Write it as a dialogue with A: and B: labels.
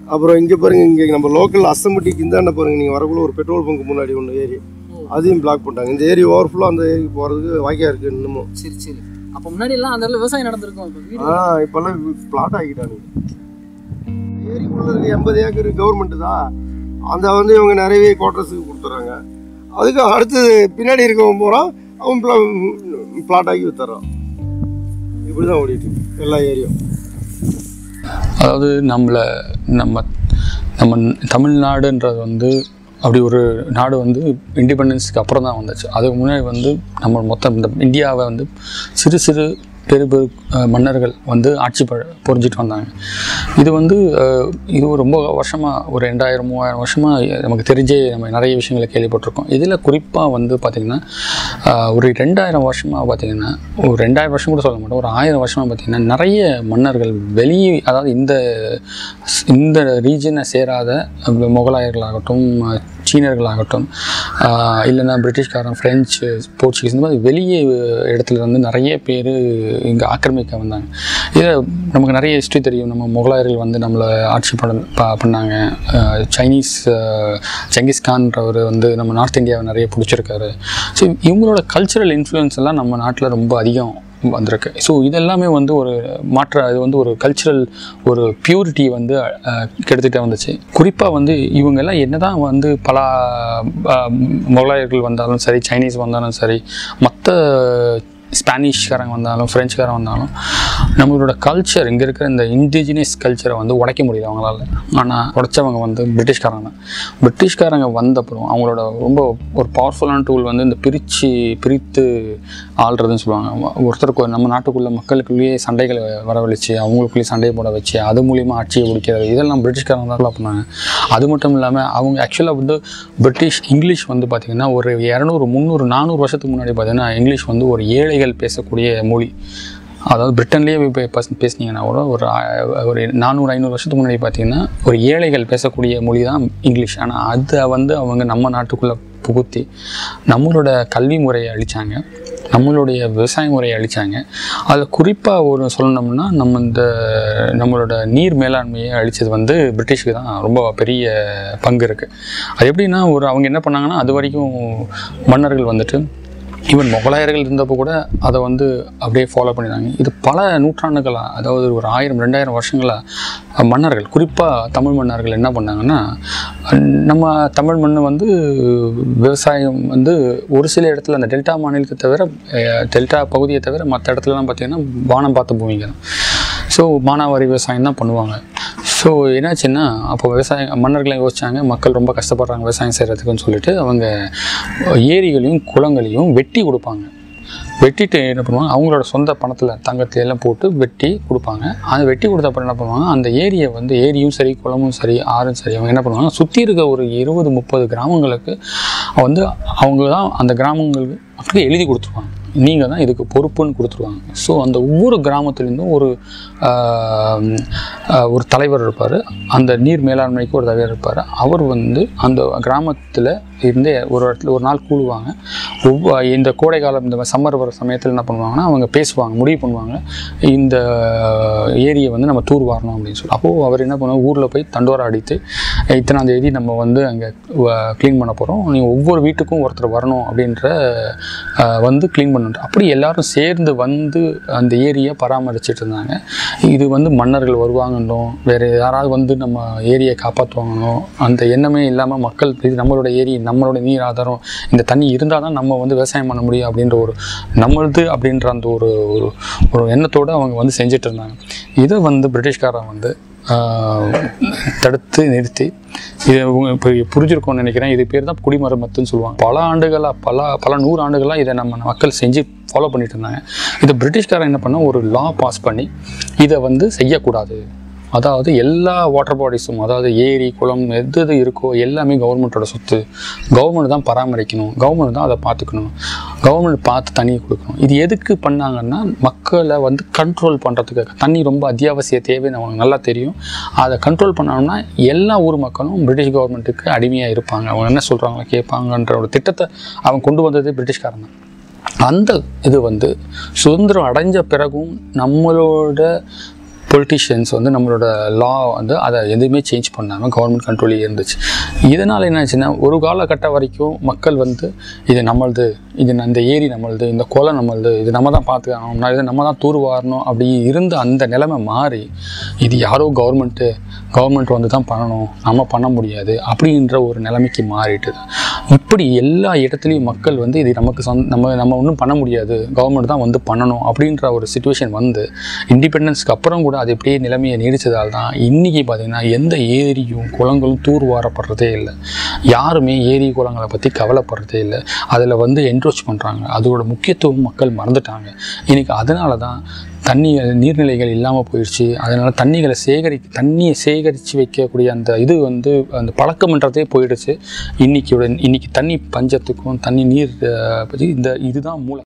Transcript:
A: அப்புறம் இங்கே பாருங்க இங்கே நம்ம லோக்கல் அசம்பட்டிக்கு இந்தாண்ட பாருங்க நீங்கள் வரக்குள்ள ஒரு பெட்ரோல் பங்க் முன்னாடி ஒன்று ஏரி அதையும் பிளாக் பண்ணிட்டாங்க இந்த ஏரி ஓவர்ஃப்ளோ அந்த ஏரிக்கு போகிறதுக்கு வாய்க்கா இருக்குது இன்னமும்
B: சரி சரி அப்போ முன்னாடி எல்லாம் அந்த இடத்துல விவசாயம் நடந்திருக்கும் இப்போ வீடு
A: ஆ இப்போல்லாம் பிளாட் ஆகிட்டாங்க ஏரிக்குள்ள இருக்க எண்பது ஏக்கர் கவர்மெண்ட் தான் அந்த வந்து இவங்க நிறையவே குவார்டர்ஸுக்கு கொடுத்துட்றாங்க அதுக்கு அடுத்தது பின்னாடி இருக்கவன் போகிறான் அவன் பிளாட் ஆகி வித்துறான் இப்படி தான் ஓடிட்டு இருக்கு எல்லா ஏரியும்
C: அதாவது நம்மளை நம்ம நம்ம தமிழ்நாடுன்றது வந்து அப்படி ஒரு நாடு வந்து இண்டிபெண்டன்ஸ்க்கு அப்புறம் தான் வந்துச்சு அதுக்கு முன்னாடி வந்து நம்ம மொத்தம் இந்த இந்தியாவை வந்து சிறு சிறு பெரு பெரு அஹ், மன்னர்கள் வந்து ஆட்சி ப புரிஞ்சிட்டு வந்தாங்க இது வந்து அஹ், இது ஒரு ரொம்ப வருஷமாக ஒரு ரெண்டாயிரம் மூவாயிரம் வருஷமாக நமக்கு தெரிஞ்சே நம்ம நிறைய விஷயங்களை கேள்விப்பட்டிருக்கோம் இதில் குறிப்பாக வந்து பார்த்திங்கன்னா அஹ், ஒரு ரெண்டாயிரம் வருஷமாக பார்த்திங்கன்னா ஒரு ரெண்டாயிரம் வருஷம் கூட சொல்ல மாட்டோம் ஒரு ஆயிரம் வருஷமாக பார்த்திங்கன்னா நிறைய மன்னர்கள் வெளியே அதாவது இந்த இந்த ரீஜனை சேராத அஹ், முகலாயர்களாகட்டும் அஹ், சீனர்களாகட்டும் ஆஹ், இல்லைன்னா பிரிட்டிஷ்காரன் ஃப்ரெஞ்சு போர்ச்சுகீஸ் இந்த மாதிரி வெளியே இடத்துல இருந்து நிறைய பேர் இங்கே ஆக்கிரமிக்க வந்தாங்க இது நமக்கு நிறைய ஹிஸ்ட்ரி தெரியும் நம்ம முகலாயர்கள் வந்து நம்மளை ஆட்சி பண்ண ப- பண்ணாங்க ஆஹ், சைனீஸ் ஆஹ், செங்கிஸ் கான்றவர் வந்து நம்ம நார்த் இந்தியாவை நிறைய பிடிச்சிருக்காரு ஸோ இவங்களோட கல்ச்சுரல் இன்ஃப்ளூயன்ஸ் எல்லாம் நம்ம நாட்டில் ரொம்ப அதிகம் வந்திருக்கு ஸோ இதெல்லாமே வந்து ஒரு மாற்ற இது வந்து ஒரு கல்ச்சுரல் ஒரு பியூரிட்டி வந்து அஹ், கெடுத்துட்டே வந்துச்சு குறிப்பாக வந்து இவங்க எல்லாம் என்னதான் வந்து பல அஹ், முகலாயர்கள் வந்தாலும் சரி சைனீஸ் வந்தாலும் சரி மற்ற ஸ்பானிஷ்காரங்க வந்தாலும் ஃப்ரெஞ்சுக்காரங்க வந்தாலும் நம்மளோட கல்ச்சர் இங்கே இருக்கிற இந்த இண்டிஜினியஸ் கல்ச்சரை வந்து உடைக்க முடியல அவங்களால ஆனால் உடைச்சவங்க வந்து பிரிட்டிஷ்காரங்க தான் பிரிட்டிஷ்காரங்க வந்தப்புறம் அவங்களோட ரொம்ப ஒரு பவர்ஃபுல்லான டூல் வந்து இந்த பிரித்து பிரித்து ஆள்றதுன்னு சொல்லுவாங்க ஒருத்தருக்கு ஒரு- நம்ம நாட்டுக்குள்ள மக்களுக்குள்ளேயே சண்டைகளை வரவழைச்சு அவங்களுக்குள்ளேயே சண்டையை போட வச்சு அது மூலியமா ஆட்சியை பிடிக்கிறது இதெல்லாம் பிரிட்டிஷ்காரங்க தான் பண்ணாங்க அது மட்டும் இல்லாமல் அவங்க ஆக்சுவலாக வந்து பிரிட்டிஷ் இங்கிலீஷ் வந்து பார்த்திங்கன்னா ஒரு இரநூறு முந்நூறு நானூறு வருஷத்துக்கு முன்னாடி பார்த்தீங்கன்னா இங்கிலீஷ் வந்து ஒரு ஏழைகள் பேசக்கூடிய மொழி அதாவது பிரிட்டன்லேயே போய் பே- பேசுனீங்கன்னா கூட ஒரு ஆ- ஒரு நானூறு ஐநூறு வருஷத்துக்கு முன்னாடி பார்த்தீங்கன்னா ஒரு ஏழைகள் பேசக்கூடிய மொழி தான் இங்கிலீஷ் ஆனால் அதை வந்து அவங்க நம்ம நாட்டுக்குள்ளே புகுத்தி நம்மளோட கல்வி முறையை அழிச்சாங்க நம்மளுடைய விவசாய முறையை அழிச்சாங்க அதில் குறிப்பாக ஒரு சொல்லணும்னா நம்ம இந்த நம்மளோட நீர் மேலாண்மையை அழிச்சது வந்து பிரிட்டிஷ்க்கு தான் ரொம்ப பெரிய பங்கு இருக்குது அது எப்படின்னா ஒரு அவங்க என்ன பண்ணாங்கன்னா அது வரைக்கும் மன்னர்கள் வந்துட்டு ஈவன் முகலாயர்கள் இருந்தப்போ கூட அதை வந்து அப்படியே ஃபாலோ பண்ணிடுறாங்க இது பல நூற்றாண்டுகளாக அதாவது ஒரு ஆயிரம் ரெண்டாயிரம் வருஷங்களாக மன்னர்கள் குறிப்பாக தமிழ் மன்னர்கள் என்ன பண்ணாங்கன்னா நம்ம தமிழ் மண் வந்து விவசாயம் வந்து ஒரு சில இடத்துல அந்த டெல்டா மாநிலத்தை தவிர அஹ், டெல்டா பகுதியை தவிர மற்ற இடத்துலலாம் பார்த்திங்கன்னா வானம் பார்த்த பூமிங்க தான் ஸோ மானாவாரி விவசாயம் தான் பண்ணுவாங்க ஸோ என்னாச்சுன்னா அப்போ விவசாயம் மன்னர்களை யோசிச்சாங்க மக்கள் ரொம்ப கஷ்டப்படுறாங்க விவசாயம் செய்கிறதுக்குன்னு சொல்லிட்டு அவங்க ஏரிகளையும் குளங்களையும் வெட்டி கொடுப்பாங்க வெட்டிட்டு என்ன பண்ணுவாங்க அவங்களோட சொந்த பணத்தில் தங்கத்துல எல்லாம் போட்டு வெட்டி கொடுப்பாங்க அதை வெட்டி கொடுத்த அப்புறம் என்ன பண்ணுவாங்க அந்த ஏரியை வந்து ஏரியும் சரி குளமும் சரி ஆறும் சரி அவங்க என்ன பண்ணுவாங்க சுற்றி இருக்க ஒரு இருபது முப்பது கிராமங்களுக்கு வந்து அவங்க தான் அந்த கிராமங்களுக்கு அப்படியே எழுதி கொடுத்துருவாங்க நீங்கள் தான் இதுக்கு பொறுப்புன்னு கொடுத்துருவாங்க ஸோ அந்த ஒவ்வொரு கிராமத்துலேருந்தும் ஒரு ஆஹ், ஆஹ், ஒரு தலைவர் இருப்பார் அந்த நீர் மேலாண்மைக்கு ஒரு தலைவர் இருப்பார் அவர் வந்து அந்த கிராமத்தில் இருந்து ஒரு இடத்துல ஒரு நாள் கூடுவாங்க ஒவ்வொ இந்த கோடை காலம் இந்த சம்மர் வர சமயத்தில் என்ன பண்ணுவாங்கன்னா அவங்க பேசுவாங்க முடிவு பண்ணுவாங்க இந்த ஏரியை வந்து நம்ம தூர் வாரணும் அப்படின்னு சொல்லி அப்போது அவர் என்ன பண்ணுவாங்க ஊரில் போய் தண்டோரா அடித்து இத்தனாம் தேதி நம்ம வந்து அங்கே க்ளீன் பண்ண போகிறோம் நீங்கள் ஒவ்வொரு வீட்டுக்கும் ஒருத்தர் வரணும் அப்படின்ற அஹ், வந்து க்ளீன் பண்ணுறது அப்படி எல்லாரும் சேர்ந்து வந்து அந்த ஏரியை பராமரிச்சுட்டு இருந்தாங்க இது வந்து மன்னர்கள் வருவாங்கன்னோ வேறு யாராவது வந்து நம்ம ஏரியை காப்பாற்றுவாங்கன்னோ அந்த எண்ணமே இல்லாமல் மக்கள் இது நம்மளோட ஏரி நம்மளோட நீர் ஆதாரம் இந்த தண்ணி இருந்தால் தான் நம்ம வந்து விவசாயம் பண்ண முடியும் அப்படின்ற ஒரு நம்மளது அப்படின்ற அந்த ஒரு ஒரு ஒரு எண்ணத்தோடு அவங்க வந்து செஞ்சுட்டு இருந்தாங்க இதை வந்து பிரிட்டிஷ்காரன் வந்து ஆஹ், தடுத்து நிறுத்தி இது உங்க- இப்போ புரிஞ்சிருக்கும்னு நினைக்கிறேன் இது பேர் தான் குடிமரமத்துன்னு சொல்லுவாங்க பல ஆண்டுகளாக பல பல நூறு ஆண்டுகளாக இதை நம்ம மக்கள் செஞ்சு ஃபாலோ பண்ணிட்டு இருந்தாங்க இதை பிரிட்டிஷ்காரன் என்ன பண்ணா ஒரு லா பாஸ் பண்ணி இதை வந்து செய்யக்கூடாது அதாவது எல்லா வாட்டர் பாடிஸும் அதாவது ஏரி குளம் எது எது இருக்கோ எல்லாமே கவர்மெண்ட்டோட சொத்து கவர்மெண்ட் தான் பராமரிக்கணும் கவர்மெண்ட் தான் அதை பார்த்துக்கணும் கவர்மெண்ட் பார்த்து தண்ணி கொடுக்கணும் இது எதுக்கு பண்ணாங்கன்னா மக்களை வந்து கண்ட்ரோல் பண்ணுறதுக்காக தண்ணி ரொம்ப அத்தியாவசிய தேவைன்னு அவங்களுக்கு நல்லா தெரியும் அதை கண்ட்ரோல் பண்ணணும்னா எல்லா ஊர் மக்களும் பிரிட்டிஷ் கவர்மெண்ட்டுக்கு அடிமையாக இருப்பாங்க அவங்க என்ன சொல்கிறாங்களோ கேட்பாங்கன்ற ஒரு திட்டத்தை அவன் கொண்டு வந்தது பிரிட்டிஷ்காரன் தான் அந்த இது வந்து சுதந்திரம் அடைஞ்ச பிறகும் நம்மளோட பொலிட்டிஷியன்ஸ் வந்து நம்மளோட லா வந்து அதை எதுவுமே சேஞ்ச் பண்ணாமல் கவர்மெண்ட் கண்ட்ரோலே இருந்துச்சு இதனால் என்ன ஆச்சுன்னா ஒரு காலகட்டம் வரைக்கும் மக்கள் வந்து இது நம்மளது இது அந்த ஏரி நம்மளது இந்த குளம் நம்மளது இது நம்ம தான் பார்த்துக்கணும் நான் இதை நம்ம தான் தூர்வாரணும் அப்படி இருந்த அந்த நிலைமை மாறி இது யாரோ கவர்மெண்ட்டு கவர்மெண்ட் வந்து தான் பண்ணணும் நம்ம பண்ண முடியாது அப்படின்ற ஒரு நிலைமைக்கு மாறிட்டுது இப்படி எல்லா இடத்துலையும் மக்கள் வந்து இது நமக்கு சொந்த நம்ம நம்ம ஒன்றும் பண்ண முடியாது கவர்மெண்ட் தான் வந்து பண்ணணும் அப்படின்ற ஒரு சுச்சுவேஷன் வந்து இண்டிபெண்டன்ஸ்க்கு அப்புறம் கூட அது எப்படியே நிலைமையை நீடிச்சதால் தான் இன்றைக்கி பார்த்திங்கன்னா எந்த ஏரியும் குளங்களும் தூர்வாரப்படுறதே இல்லை யாருமே ஏரி குளங்களை பற்றி கவலைப்படுறதே இல்லை அதில் வந்து என்க்ரோச் பண்ணுறாங்க அதோட முக்கியத்துவம் மக்கள் மறந்துட்டாங்க இன்றைக்கி அதனால தான் தண்ணி நீர்நிலைகள் இல்லாமல் போயிடுச்சு அதனால் தண்ணிகளை சேகரி தண்ணியை சேகரித்து வைக்கக்கூடிய அந்த இது வந்து அந்த பழக்கம்ன்றதே போயிடுச்சு இன்றைக்கி இன்னைக்கு தண்ணி பஞ்சத்துக்கும் தண்ணி நீர் அஹ், பற்றி இந்த இதுதான் மூலம்